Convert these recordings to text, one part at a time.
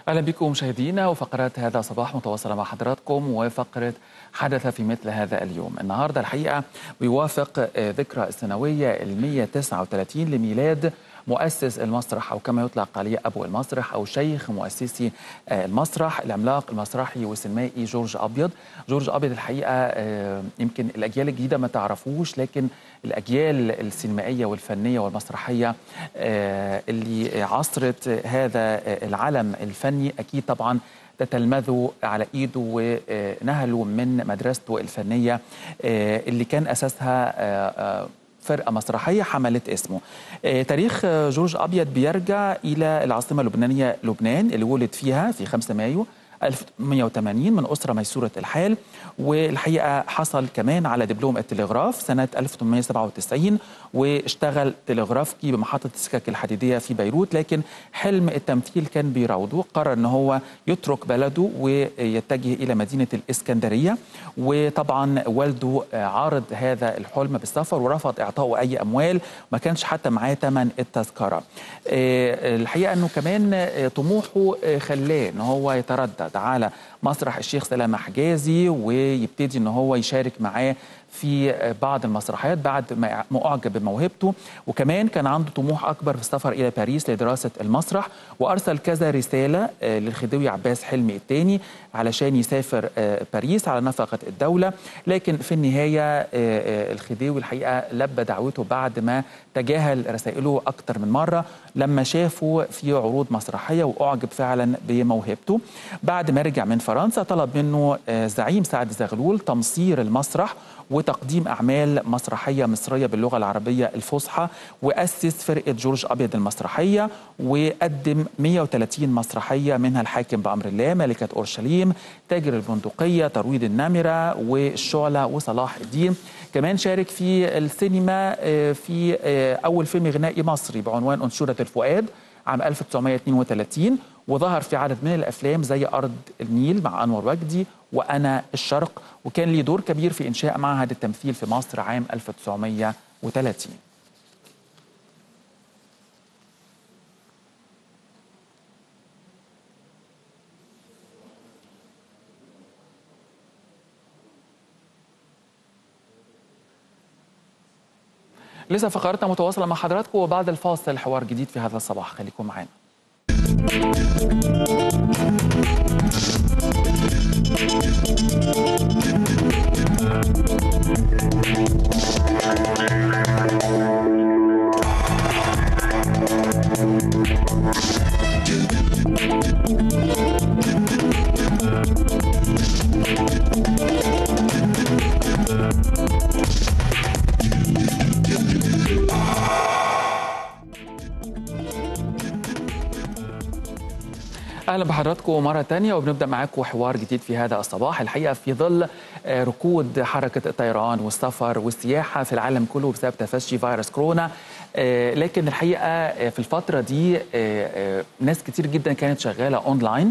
اهلا بكم مشاهدينا وفقرات هذا صباح متواصله مع حضراتكم وفقره حدث في مثل هذا اليوم النهارده الحقيقه بيوافق ذكرى السنويه ال 139 لميلاد مؤسس المسرح او كما يطلق عليه ابو المسرح او شيخ مؤسسي المسرح العملاق المسرحي والسينمائي جورج ابيض جورج ابيض الحقيقه يمكن الاجيال الجديده ما تعرفوش لكن الاجيال السينمائيه والفنيه والمسرحيه اللي عصرت هذا العلم الفني اكيد طبعا تتلمذوا على ايده ونهلوا من مدرسته الفنيه اللي كان اساسها فرقه مسرحيه حملت اسمه. تاريخ جورج ابيض بيرجع الى العاصمه اللبنانيه لبنان اللي ولد فيها في 5 مايو 1180 من أسرة ميسورة الحال والحقيقة حصل كمان على دبلوم التلغراف سنة 1897 واشتغل تلغرافكي بمحطة السكك الحديدية في بيروت لكن حلم التمثيل كان بيراوده قرر أنه هو يترك بلده ويتجه إلى مدينة الإسكندرية وطبعا والده عارض هذا الحلم بالسفر ورفض إعطائه أي أموال ما كانش حتى معاه ثمن التذكرة الحقيقة أنه كمان طموحه خلاه أنه هو يتردد على مسرح الشيخ سلامة حجازي ويبتدي ان هو يشارك معاه في بعض المسرحيات بعد ما اعجب بموهبته وكمان كان عنده طموح اكبر في السفر الى باريس لدراسه المسرح وارسل كذا رساله للخديوي عباس حلمي الثاني علشان يسافر باريس على نفقه الدوله لكن في النهايه الخديوي الحقيقه لبى دعوته بعد ما تجاهل رسائله اكثر من مره لما شافه في عروض مسرحيه واعجب فعلا بموهبته بعد ما رجع من فرنسا طلب منه زعيم سعد زغلول تمصير المسرح وتقديم أعمال مسرحية مصرية باللغة العربية الفصحى وأسس فرقة جورج أبيض المسرحية وقدم 130 مسرحية منها الحاكم بأمر الله ملكة أورشليم تاجر البندقية ترويض النمرة والشعلة وصلاح الدين كمان شارك في السينما في أول فيلم غنائي مصري بعنوان أنشورة الفؤاد عام 1932 وظهر في عدد من الافلام زي ارض النيل مع انور وجدي وانا الشرق وكان ليه دور كبير في انشاء معهد التمثيل في مصر عام 1930 لسه فقرتنا متواصله مع حضراتكم وبعد الفاصل حوار جديد في هذا الصباح خليكم معانا اهلا بحضراتكم مره تانية وبنبدا معاكم حوار جديد في هذا الصباح الحقيقه في ظل ركود حركه الطيران والسفر والسياحه في العالم كله بسبب تفشي فيروس كورونا لكن الحقيقه في الفتره دي ناس كتير جدا كانت شغاله اونلاين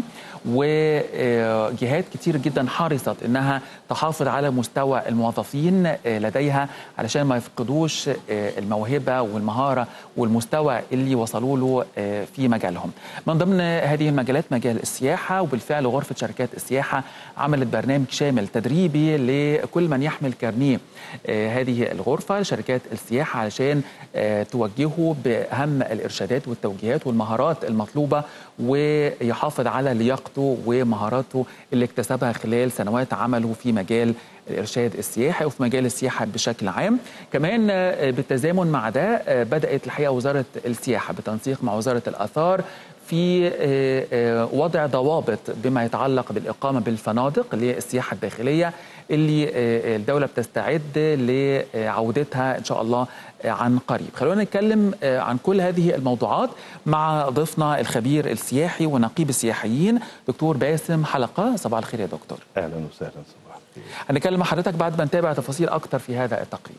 وجهات كتير جدا حرصت انها تحافظ على مستوى الموظفين لديها علشان ما يفقدوش الموهبه والمهاره والمستوى اللي وصلوا له في مجالهم. من ضمن هذه المجالات مجال السياحه وبالفعل غرفه شركات السياحه عملت برنامج شامل تدريبي لكل من يحمل كارنيه هذه الغرفه لشركات السياحه علشان توجهه باهم الارشادات والتوجيهات والمهارات المطلوبه ويحافظ على لياقته ومهاراته اللي اكتسبها خلال سنوات عمله في مجال الارشاد السياحي وفي مجال السياحه بشكل عام كمان بالتزامن مع ده بدات الحقيقه وزاره السياحه بتنسيق مع وزاره الاثار في وضع ضوابط بما يتعلق بالاقامه بالفنادق للسياحه الداخليه اللي الدوله بتستعد لعودتها ان شاء الله عن قريب خلونا نتكلم عن كل هذه الموضوعات مع ضيفنا الخبير السياحي ونقيب السياحيين دكتور باسم حلقه صباح الخير يا دكتور اهلا وسهلا صباح الخير هنتكلم مع حضرتك بعد ما نتابع تفاصيل اكتر في هذا التقرير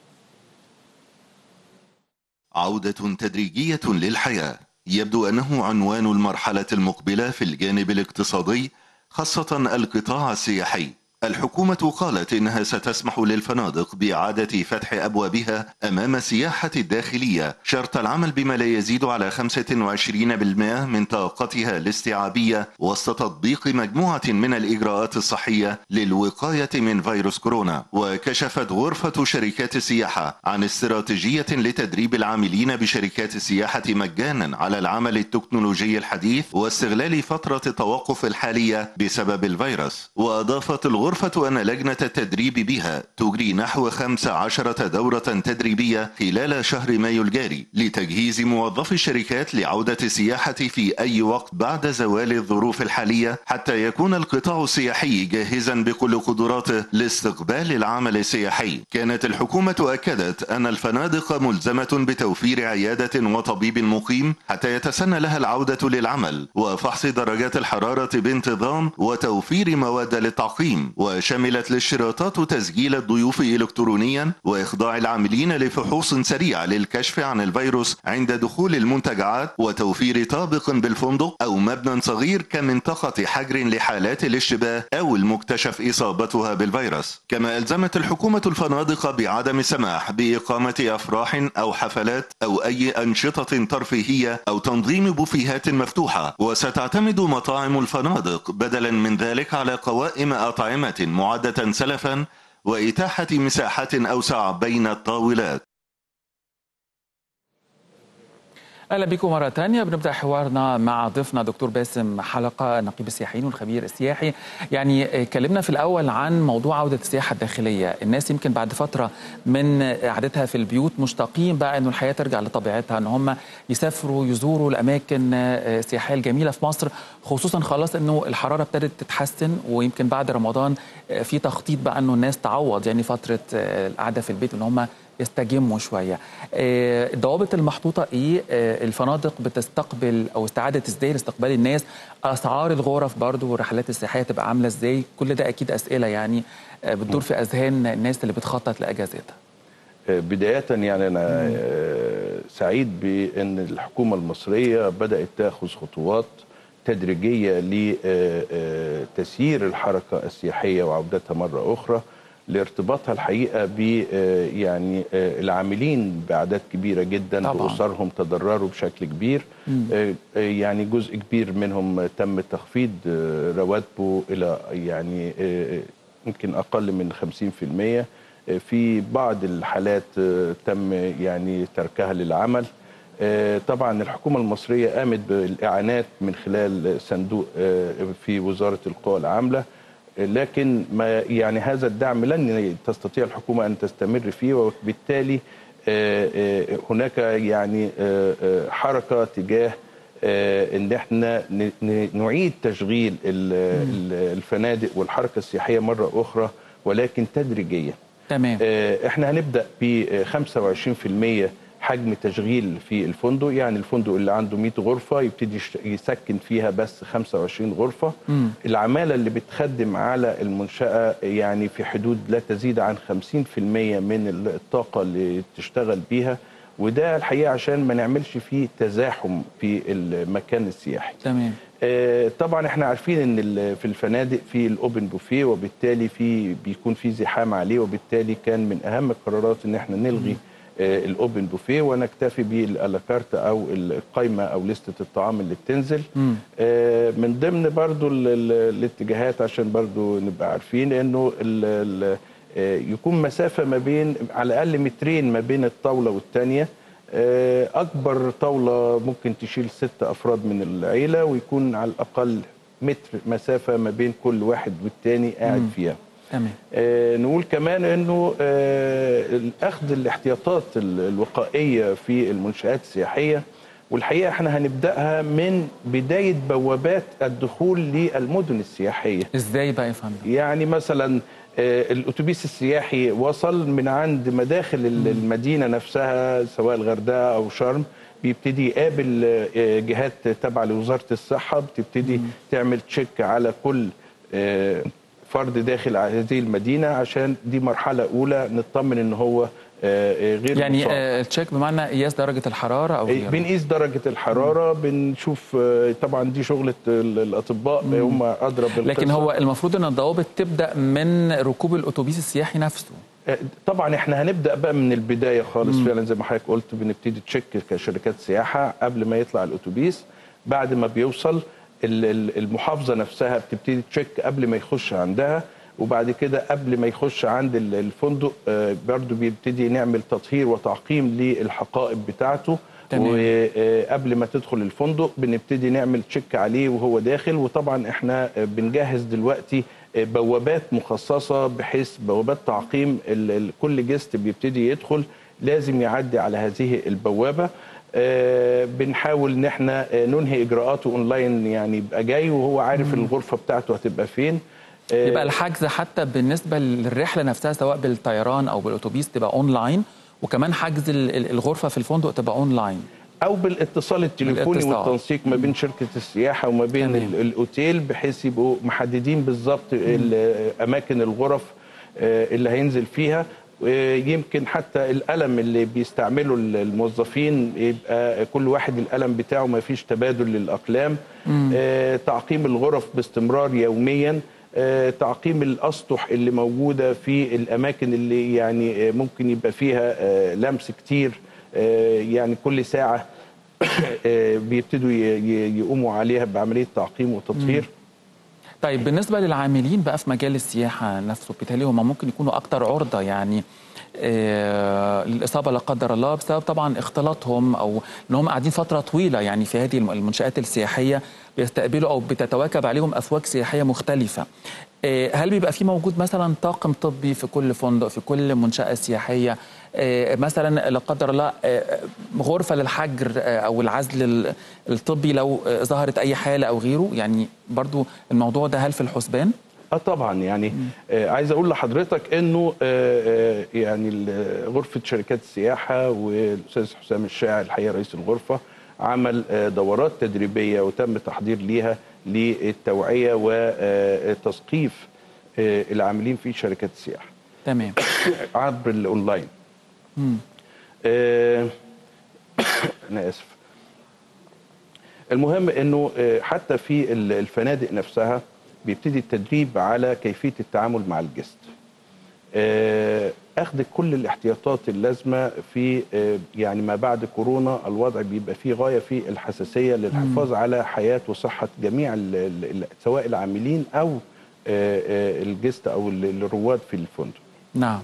عودة تدريجية للحياة يبدو أنه عنوان المرحلة المقبلة في الجانب الاقتصادي خاصة القطاع السياحي الحكومة قالت إنها ستسمح للفنادق بإعادة فتح أبوابها أمام السياحة الداخلية شرط العمل بما لا يزيد على 25% من طاقتها الاستيعابية وسط تطبيق مجموعة من الإجراءات الصحية للوقاية من فيروس كورونا وكشفت غرفة شركات السياحة عن استراتيجية لتدريب العاملين بشركات السياحة مجانا على العمل التكنولوجي الحديث واستغلال فترة التوقف الحالية بسبب الفيروس وأضافت الغرفة أن لجنة التدريب بها تجري نحو 15 دورة تدريبية خلال شهر مايو الجاري لتجهيز موظفي الشركات لعودة السياحة في أي وقت بعد زوال الظروف الحالية حتى يكون القطاع السياحي جاهزا بكل قدراته لاستقبال العمل السياحي كانت الحكومة أكدت أن الفنادق ملزمة بتوفير عيادة وطبيب مقيم حتى يتسنى لها العودة للعمل وفحص درجات الحرارة بانتظام وتوفير مواد للتعقيم وشملت الاشتراطات تسجيل الضيوف إلكترونيا وإخضاع العاملين لفحوص سريعة للكشف عن الفيروس عند دخول المنتجعات وتوفير طابق بالفندق أو مبنى صغير كمنطقة حجر لحالات الاشتباه أو المكتشف إصابتها بالفيروس كما ألزمت الحكومة الفنادق بعدم السماح بإقامة أفراح أو حفلات أو أي أنشطة ترفيهية أو تنظيم بوفيهات مفتوحة وستعتمد مطاعم الفنادق بدلا من ذلك على قوائم أطعمة معدة سلفا وإتاحة مساحات أوسع بين الطاولات اهلا بكم مره ثانيه بنبدا حوارنا مع ضيفنا دكتور باسم حلقه نقيب السياحيين والخبير السياحي يعني اتكلمنا في الاول عن موضوع عوده السياحه الداخليه الناس يمكن بعد فتره من قعدتها في البيوت مشتاقين بقى انه الحياه ترجع لطبيعتها ان هم يسافروا يزوروا الاماكن السياحيه الجميله في مصر خصوصا خلاص انه الحراره ابتدت تتحسن ويمكن بعد رمضان في تخطيط بقى انه الناس تعوض يعني فتره القعده في البيت ان هم يستجموا شويه الضوابط المحطوطه ايه الفنادق بتستقبل او استعاده ازاي لاستقبال الناس اسعار الغرف برضو والرحلات السياحيه تبقى عامله ازاي كل ده اكيد اسئله يعني بتدور في اذهان الناس اللي بتخطط لاجازتها بداية يعني أنا سعيد بأن الحكومة المصرية بدأت تأخذ خطوات تدريجية لتسيير الحركة السياحية وعودتها مرة أخرى لارتباطها الحقيقه ب يعني العاملين باعداد كبيره جدا طبعاً. باسرهم تضرروا بشكل كبير يعني جزء كبير منهم تم تخفيض رواتبه الى يعني يمكن اقل من 50% في بعض الحالات تم يعني تركها للعمل طبعا الحكومه المصريه قامت بالاعانات من خلال صندوق في وزاره القوى العامله لكن ما يعني هذا الدعم لن تستطيع الحكومه ان تستمر فيه وبالتالي هناك يعني حركه تجاه ان احنا نعيد تشغيل الفنادق والحركه السياحيه مره اخرى ولكن تدريجيه. تمام احنا هنبدا ب 25% حجم تشغيل في الفندق يعني الفندق اللي عنده 100 غرفة يبتدي يسكن فيها بس 25 غرفة مم. العمالة اللي بتخدم على المنشأة يعني في حدود لا تزيد عن 50% من الطاقة اللي تشتغل بيها وده الحقيقة عشان ما نعملش فيه تزاحم في المكان السياحي تمام آه، طبعا احنا عارفين ان ال- في الفنادق في الاوبن بوفيه وبالتالي في بيكون في زحام عليه وبالتالي كان من اهم القرارات ان احنا نلغي آه، الاوبن بوفيه ونكتفي بالالاكارت او القائمه او لسته الطعام اللي بتنزل مم. آه، من ضمن برضو ال- ال- الاتجاهات عشان برضو نبقى عارفين انه ال- ال- آه، يكون مسافه ما بين على الاقل مترين ما بين الطاوله والثانيه اكبر طاوله ممكن تشيل ست افراد من العيله ويكون على الاقل متر مسافه ما بين كل واحد والتاني قاعد مم. فيها تمام آه، نقول كمان انه آه، اخذ الاحتياطات ال- الوقائيه في المنشات السياحيه والحقيقه احنا هنبداها من بدايه بوابات الدخول للمدن السياحيه ازاي بقى يا فندم يعني مثلا آه، الاتوبيس السياحي وصل من عند مداخل ال- المدينه نفسها سواء الغردقه او شرم بيبتدي يقابل آه، جهات تابعه لوزاره الصحه بتبتدي تعمل تشيك على كل آه، فرد داخل هذه المدينه عشان دي مرحله اولى نطمن ان هو آه، غير يعني مصاب. آه، التشيك بمعنى قياس درجه الحراره او إيه، غيره بنقيس درجة الحرارة بنشوف آه، طبعا دي شغلة ال- الأطباء هم أدرى بالقصة لكن هو المفروض ان الضوابط تبدا من ركوب الاتوبيس السياحي نفسه آه، طبعا احنا هنبدأ بقى من البداية خالص فعلا زي ما حضرتك قلت بنبتدي تشيك كشركات سياحة قبل ما يطلع الأتوبيس بعد ما بيوصل ال- ال- المحافظة نفسها بتبتدي تشيك قبل ما يخش عندها وبعد كده قبل ما يخش عند ال- الفندق آه، برضو بيبتدي نعمل تطهير وتعقيم للحقائب بتاعته تمام. وقبل ما تدخل الفندق بنبتدي نعمل تشيك عليه وهو داخل وطبعا احنا آه، بنجهز دلوقتي آه، بوابات مخصصة بحيث بوابات تعقيم ال- ال- كل جست بيبتدي يدخل لازم يعدي على هذه البوابة آه، بنحاول ان احنا آه، ننهي اجراءاته اونلاين يعني يبقى جاي وهو عارف الغرفة بتاعته هتبقى فين آه، يبقى الحجز حتى بالنسبه للرحله نفسها سواء بالطيران او بالاتوبيس تبقى اونلاين وكمان حجز ال- ال- الغرفه في الفندق تبقى اونلاين او بالاتصال التليفوني بالاتصال. والتنسيق ما بين شركه السياحه وما بين تمام. ال- الاوتيل بحيث يبقوا محددين بالظبط ال- اماكن الغرف آه، اللي هينزل فيها آه، يمكن حتى القلم اللي بيستعمله ال- الموظفين يبقى كل واحد القلم بتاعه ما فيش تبادل للاقلام آه، تعقيم الغرف باستمرار يوميا آه، تعقيم الاسطح اللي موجوده في الاماكن اللي يعني آه، ممكن يبقى فيها آه، لمس كتير آه، يعني كل ساعه آه، بيبتدوا ي- ي- يقوموا عليها بعمليه تعقيم وتطهير طيب بالنسبه للعاملين بقى في مجال السياحه نفسه بالتالي هم ممكن يكونوا اكتر عرضه يعني آه، للاصابه لا قدر الله بسبب طبعا اختلاطهم او ان هم قاعدين فتره طويله يعني في هذه الم- المنشات السياحيه بيستقبلوا او بتتواكب عليهم افواج سياحيه مختلفه آه، هل بيبقى في موجود مثلا طاقم طبي في كل فندق في كل منشاه سياحيه آه، مثلا لا قدر الله آه، غرفه للحجر آه، او العزل ال- الطبي لو آه، ظهرت اي حاله او غيره يعني برضو الموضوع ده هل في الحسبان؟ اه طبعا يعني آه عايز اقول لحضرتك انه آه آه يعني ال- غرفه شركات السياحه والاستاذ حسام الشاعر الحقيقه رئيس الغرفه عمل آه دورات تدريبيه وتم تحضير ليها للتوعيه وتثقيف آه العاملين في شركات السياحه تمام عبر الاونلاين مم. آه، انا اسف المهم انه آه، حتى في ال- الفنادق نفسها بيبتدي التدريب على كيفيه التعامل مع الجست آه، اخذ كل الاحتياطات اللازمه في آه، يعني ما بعد كورونا الوضع بيبقى فيه غايه في الحساسيه للحفاظ على حياه وصحه جميع ال- ال- ال- سواء العاملين او آه، آه، الجست او ال- الرواد في الفندق نعم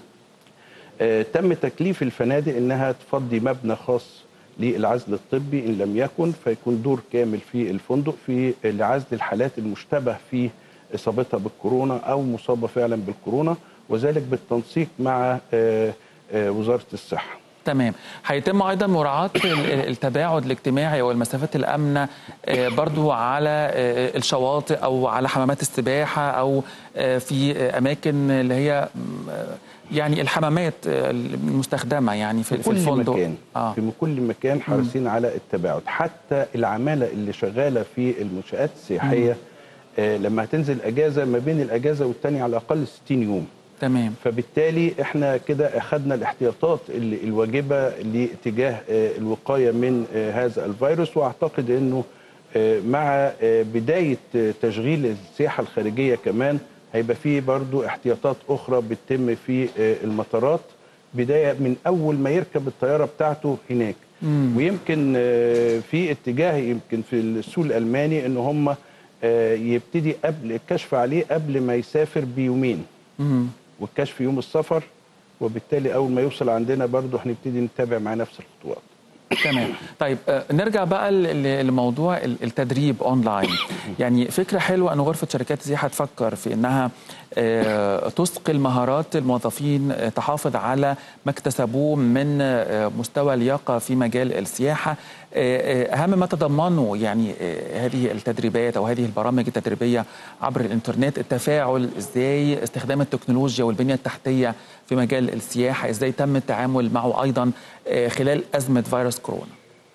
آه، تم تكليف الفنادق انها تفضي مبنى خاص للعزل الطبي ان لم يكن فيكون دور كامل في الفندق في لعزل الحالات المشتبه في اصابتها بالكورونا او مصابه فعلا بالكورونا وذلك بالتنسيق مع آه، آه، وزاره الصحه. تمام هيتم ايضا مراعاه ال- ال- التباعد الاجتماعي والمسافات الامنه آه، برضو على آه، الشواطئ او على حمامات السباحه او آه، في آه، اماكن اللي هي م، آه، يعني الحمامات آه، المستخدمه يعني في, في كل الفندق مكان اه في كل مكان حريصين على التباعد حتى العماله اللي شغاله في المنشات السياحيه آه، لما هتنزل اجازه ما بين الاجازه والتانية على الاقل 60 يوم تمام فبالتالي احنا كده اخذنا الاحتياطات اللي الواجبه لاتجاه آه، الوقايه من آه، هذا الفيروس واعتقد انه آه، مع آه، بدايه آه، تشغيل السياحه الخارجيه كمان هيبقى فيه برضو احتياطات اخرى بتتم في آه، المطارات بدايه من اول ما يركب الطياره بتاعته هناك مم. ويمكن آه، في اتجاه يمكن في السوق الالماني ان هم آه، يبتدي قبل الكشف عليه قبل ما يسافر بيومين مم. والكشف يوم السفر وبالتالي اول ما يوصل عندنا برضه هنبتدي نتابع مع نفس الخطوات تمام طيب آه، نرجع بقى ل- ل- لموضوع ال- التدريب اونلاين يعني فكره حلوه ان غرفه شركات السياحه تفكر في انها آه، تثقل مهارات الموظفين آه، تحافظ على ما اكتسبوه من آه، مستوى لياقه في مجال السياحه آه، آه، اهم ما تضمنه يعني آه، هذه التدريبات او هذه البرامج التدريبيه عبر الانترنت التفاعل ازاي استخدام التكنولوجيا والبنيه التحتيه في مجال السياحه ازاي تم التعامل معه ايضا آه، خلال ازمه فيروس كورونا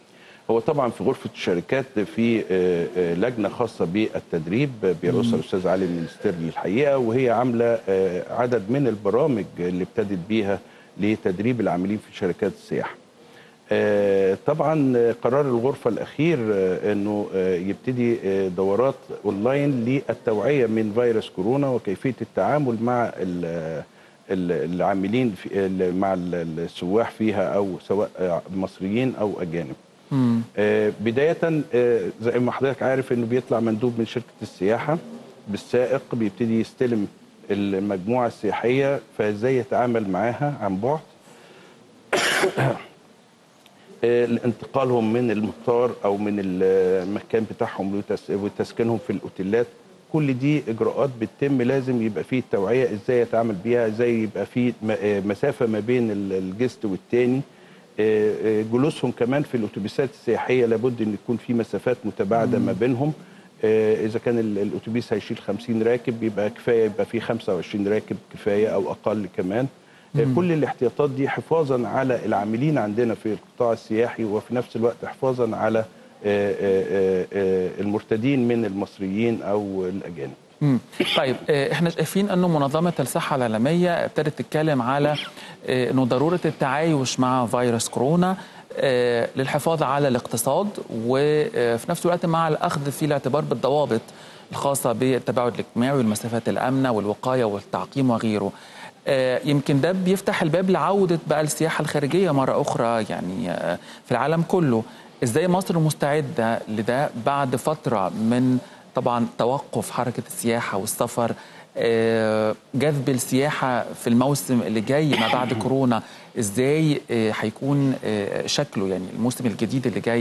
هو طبعا في غرفه الشركات في آه، آه، لجنه خاصه بالتدريب بيرأسها الاستاذ علي المنسترلي الحقيقه وهي عامله آه، عدد من البرامج اللي ابتدت بيها لتدريب العاملين في شركات السياحه. آه، طبعا آه، قرار الغرفه الاخير آه، انه آه، يبتدي آه، دورات اونلاين للتوعيه من فيروس كورونا وكيفيه التعامل مع ال- ال- العاملين في ال- مع ال- السواح فيها او سواء آه، مصريين او اجانب. مم. آه، بداية آه، زي ما حضرتك عارف انه بيطلع مندوب من شركة السياحة بالسائق بيبتدي يستلم المجموعة السياحية فازاي يتعامل معاها عن بعد آه، لانتقالهم من المطار او من المكان بتاعهم لتس- وتسكينهم في الاوتيلات كل دي اجراءات بتتم لازم يبقى فيه توعيه ازاي يتعامل بيها ازاي يبقى فيه م- آه، مسافه ما بين ال- الجست والتاني آه، آه، جلوسهم كمان في الاتوبيسات السياحيه لابد ان يكون في مسافات متباعده ما بينهم آه، اذا كان ال- الاتوبيس هيشيل 50 راكب يبقى كفايه يبقى فيه 25 راكب كفايه او اقل كمان آه، كل الاحتياطات دي حفاظا على العاملين عندنا في القطاع السياحي وفي نفس الوقت حفاظا على آه، آه، آه، المرتدين من المصريين او الاجانب مم. طيب آه، احنا شايفين انه منظمه الصحه العالميه ابتدت تتكلم على آه، انه ضروره التعايش مع فيروس كورونا آه، للحفاظ على الاقتصاد وفي نفس الوقت مع الاخذ في الاعتبار بالضوابط الخاصه بالتباعد الاجتماعي والمسافات الامنه والوقايه والتعقيم وغيره. آه، يمكن ده بيفتح الباب لعوده بقى السياحه الخارجيه مره اخرى يعني آه، في العالم كله. ازاي مصر مستعده لده بعد فتره من طبعا توقف حركه السياحه والسفر آه، جذب السياحه في الموسم اللي جاي ما بعد كورونا ازاي آه، هيكون آه، شكله يعني الموسم الجديد اللي جاي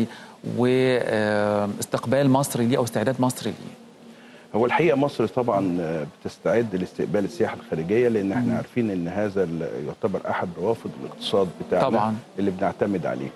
واستقبال مصر ليه او استعداد مصر ليه هو الحقيقه مصر طبعا آه، بتستعد لاستقبال السياحه الخارجيه لان احنا عارفين ان هذا ال- يعتبر احد روافد الاقتصاد بتاعنا طبعاً. اللي بنعتمد عليه.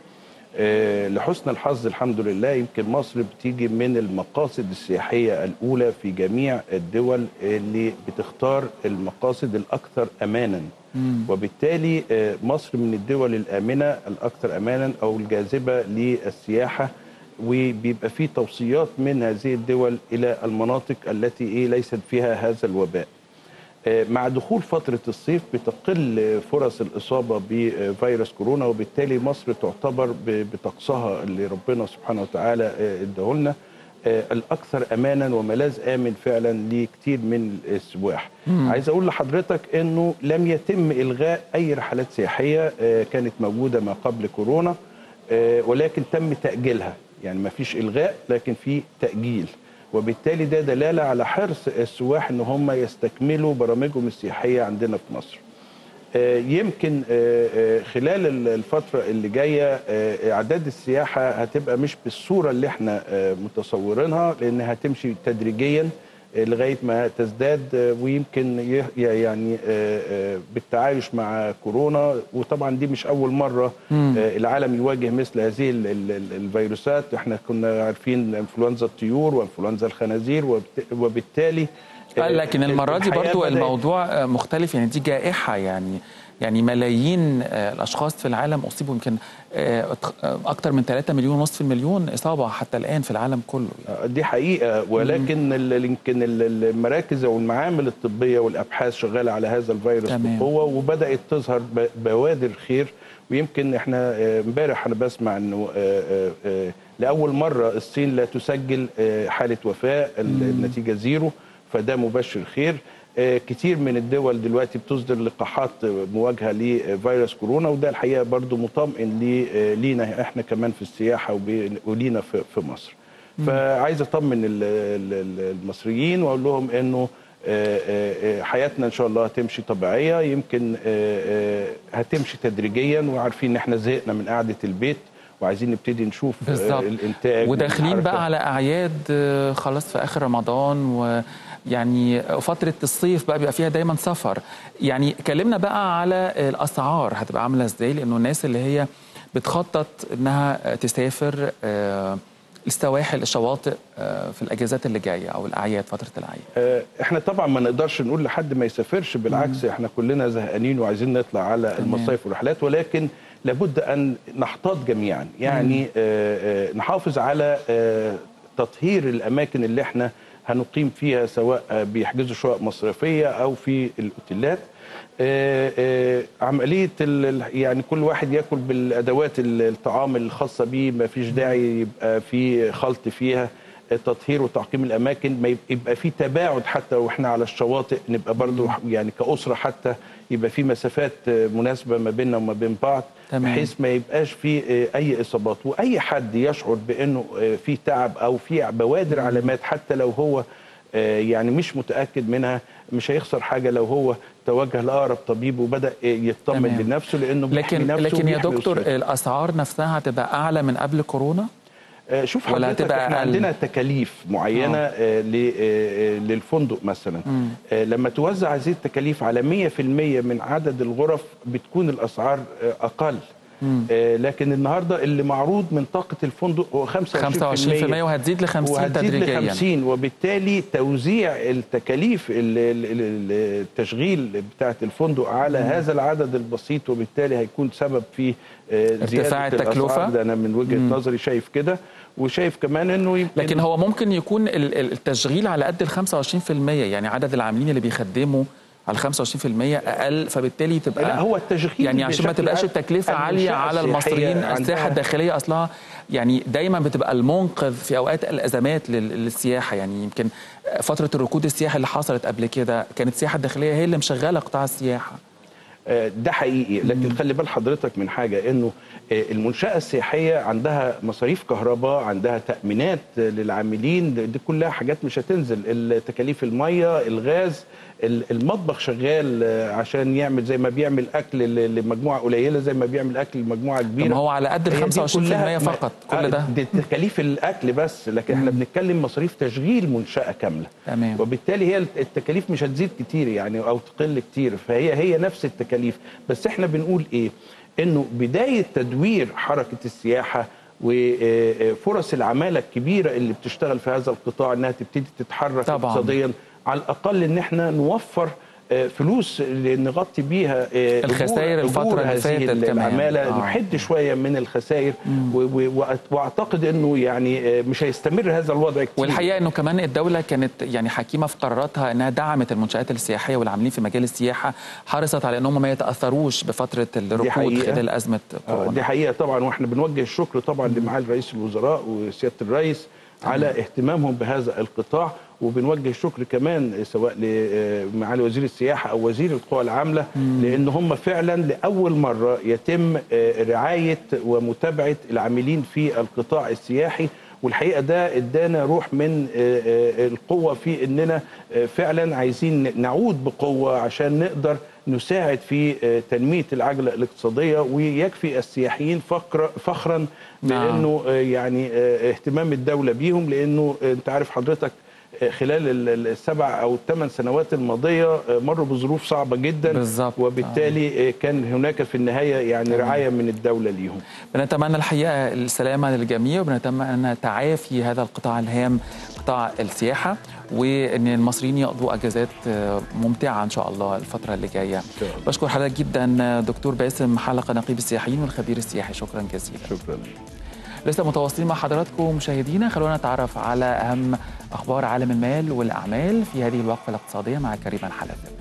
آه، لحسن الحظ الحمد لله يمكن مصر بتيجي من المقاصد السياحيه الاولى في جميع الدول اللي بتختار المقاصد الاكثر امانا وبالتالي آه، مصر من الدول الامنه الاكثر امانا او الجاذبه للسياحه وبيبقى في توصيات من هذه الدول الى المناطق التي ايه ليست فيها هذا الوباء. آه، مع دخول فترة الصيف بتقل آه، فرص الإصابة بفيروس كورونا وبالتالي مصر تعتبر ب- بطقسها اللي ربنا سبحانه وتعالى آه، اداهولنا آه، الأكثر أمانا وملاذ آمن فعلا لكثير من السواح عايز أقول لحضرتك أنه لم يتم إلغاء أي رحلات سياحية آه، كانت موجودة ما قبل كورونا آه، ولكن تم تأجيلها يعني ما فيش إلغاء لكن في تأجيل وبالتالي ده دلاله على حرص السواح ان هم يستكملوا برامجهم السياحيه عندنا في مصر. آه، يمكن آه، آه، خلال ال- الفتره اللي جايه آه، اعداد السياحه هتبقى مش بالصوره اللي احنا آه، متصورينها لان هتمشي تدريجيا آه، لغايه ما تزداد آه، ويمكن ي- يعني آه، آه، بالتعايش مع كورونا وطبعا دي مش اول مره آه، العالم يواجه مثل هذه ال- ال- ال- الفيروسات احنا كنا عارفين انفلونزا الطيور وانفلونزا الخنازير وبت- وبالتالي آه، قال لكن المره دي الحياة برضو بدأت- الموضوع آه، مختلف يعني دي جائحه يعني يعني ملايين آه، الاشخاص في العالم اصيبوا يمكن آه، آه، اكثر من 3 مليون ونصف المليون اصابه حتى الان في العالم كله يعني. دي حقيقة ولكن ال- يمكن ال- المراكز أو المعامل الطبية والأبحاث شغالة على هذا الفيروس تمام. بقوة وبدأت تظهر ب- بوادر خير ويمكن احنا آه، امبارح أنا بسمع إنه آه، آه، آه، لأول مرة الصين لا تسجل آه، حالة وفاة ال- النتيجة زيرو فده مبشر خير آه، كتير من الدول دلوقتي بتصدر لقاحات آه، مواجهه لفيروس كورونا وده الحقيقه برضو مطمئن لي- آه، لينا احنا كمان في السياحه وب- ولينا في في مصر. فعايز اطمن ال- ال- ال- المصريين واقول لهم انه آه، آه، آه، حياتنا ان شاء الله هتمشي طبيعيه يمكن آه، آه، هتمشي تدريجيا وعارفين ان احنا زهقنا من قعده البيت وعايزين نبتدي نشوف آه، بالظبط الانتاج وداخلين والحركة. بقى على اعياد آه، خلاص في اخر رمضان ويعني فتره الصيف بقى بيبقى فيها دايما سفر يعني كلمنا بقى على الاسعار هتبقى عامله ازاي لانه الناس اللي هي بتخطط انها تسافر آه، السواحل الشواطئ آه، في الاجازات اللي جايه او الاعياد فتره الاعياد آه، احنا طبعا ما نقدرش نقول لحد ما يسافرش بالعكس احنا كلنا زهقانين وعايزين نطلع على تمام. المصايف والرحلات ولكن لابد ان نحتاط جميعا يعني آه، آه، نحافظ على آه، تطهير الاماكن اللي احنا هنقيم فيها سواء آه، بيحجزوا شقق مصرفيه او في الاوتيلات آه، آه، عمليه ال- ال- يعني كل واحد ياكل بالادوات ال- الطعام الخاصه بيه ما فيش داعي يبقى في خلط فيها تطهير وتعقيم الاماكن ما يب- يبقى في تباعد حتى واحنا على الشواطئ نبقى برضو يعني كاسره حتى يبقى في مسافات آه، مناسبه ما بيننا وما بين بعض تمام. بحيث ما يبقاش في آه، اي اصابات واي حد يشعر بانه آه، في تعب او في بوادر علامات حتى لو هو آه، يعني مش متاكد منها مش هيخسر حاجه لو هو توجه لاقرب طبيب وبدا آه، يطمن تمام. لنفسه لانه بيحمي لكن نفسه لكن يا وبيحمي دكتور أسرته. الاسعار نفسها هتبقى اعلى من قبل كورونا آه، شوف ولا حضرتك هتبقى احنا أقل؟ عندنا تكاليف معينه آه. ل- آه، آه، للفندق مثلا مم. آه، لما توزع هذه التكاليف على 100% من عدد الغرف بتكون الاسعار آه، اقل مم. آه، لكن النهارده اللي معروض من طاقه الفندق هو 25% 25% وهتزيد ل 50 وهتزيد ل تدريجيا 50 وبالتالي توزيع التكاليف ال- ال- ال- التشغيل بتاعه الفندق على هذا العدد البسيط وبالتالي هيكون سبب في آه، ارتفاع زياده التكلفة؟ الأسعار. ده انا من وجهه مم. نظري شايف كده وشايف كمان انه يمكن لكن هو ممكن يكون ال- ال- التشغيل على قد ال 25% يعني عدد العاملين اللي بيخدموا على 25% اقل فبالتالي تبقى لا هو التشغيل يعني عشان ما بشكل تبقاش عام التكلفه عاليه المنشأة على السياحية المصريين عندها- السياحه الداخليه اصلها يعني دايما بتبقى المنقذ في اوقات الازمات لل- للسياحه يعني يمكن فتره الركود السياحي اللي حصلت قبل كده كانت السياحه الداخليه هي اللي مشغله قطاع السياحه آه، ده حقيقي لكن خلي بال حضرتك من حاجه انه آه، المنشاه السياحيه عندها مصاريف كهرباء عندها تامينات آه، للعاملين دي كلها حاجات مش هتنزل تكاليف الميه الغاز ال- المطبخ شغال آه، عشان يعمل زي ما بيعمل اكل ل- لمجموعه قليله زي ما بيعمل اكل لمجموعه كبيره طب ما هو على قد ال هي دي 25% كلها- فقط كل آه، ده دي تكاليف الاكل بس لكن احنا بنتكلم مصاريف تشغيل منشاه كامله تمام وبالتالي هي التكاليف مش هتزيد كتير يعني او تقل كتير فهي هي نفس التكاليف بس احنا بنقول ايه انه بدايه تدوير حركه السياحه وفرص العماله الكبيره اللي بتشتغل في هذا القطاع انها تبتدي تتحرك طبعاً. اقتصاديا على الاقل ان احنا نوفر آه، فلوس اللي نغطي بيها آه، الخسائر أجور- الفترة أجور اللي هذه فاتت كمان. العماله آه. نحد شويه من الخسائر و- و- وأت- واعتقد انه يعني آه، مش هيستمر هذا الوضع كتير والحقيقه انه كمان الدوله كانت يعني حكيمه في قراراتها انها دعمت المنشات السياحيه والعاملين في مجال السياحه حرصت على انهم ما يتاثروش بفتره الركود حقيقة. خلال ازمه آه، كورونا دي حقيقه طبعا واحنا بنوجه الشكر طبعا لمعالي رئيس الوزراء وسياده الرئيس على اهتمامهم بهذا القطاع وبنوجه الشكر كمان سواء لمعالي وزير السياحه او وزير القوى العامله لان هم فعلا لاول مره يتم آه، رعايه ومتابعه العاملين في القطاع السياحي والحقيقه ده ادانا روح من آه، آه، القوه في اننا آه، فعلا عايزين نعود بقوه عشان نقدر نساعد في آه، تنميه العجله الاقتصاديه ويكفي السياحيين فخر فخرا نعم. بانه آه، يعني آه، اهتمام الدوله بيهم لانه آه، انت عارف حضرتك آه، خلال ال- ال- السبع او الثمان سنوات الماضيه آه، مروا بظروف صعبه جدا بالظبط. وبالتالي آه، كان هناك في النهايه يعني رعايه من الدوله ليهم بنتمنى الحقيقه السلامه للجميع وبنتمنى تعافي هذا القطاع الهام قطاع السياحه وان المصريين يقضوا اجازات آه، ممتعه ان شاء الله الفتره اللي جايه شاء الله. بشكر حضرتك جدا دكتور باسم حلقه نقيب السياحيين والخبير السياحي شكرا جزيلا شكرا لسه متواصلين مع حضراتكم مشاهدينا خلونا نتعرف على اهم اخبار عالم المال والاعمال في هذه الوقفه الاقتصاديه مع كريم الحلفي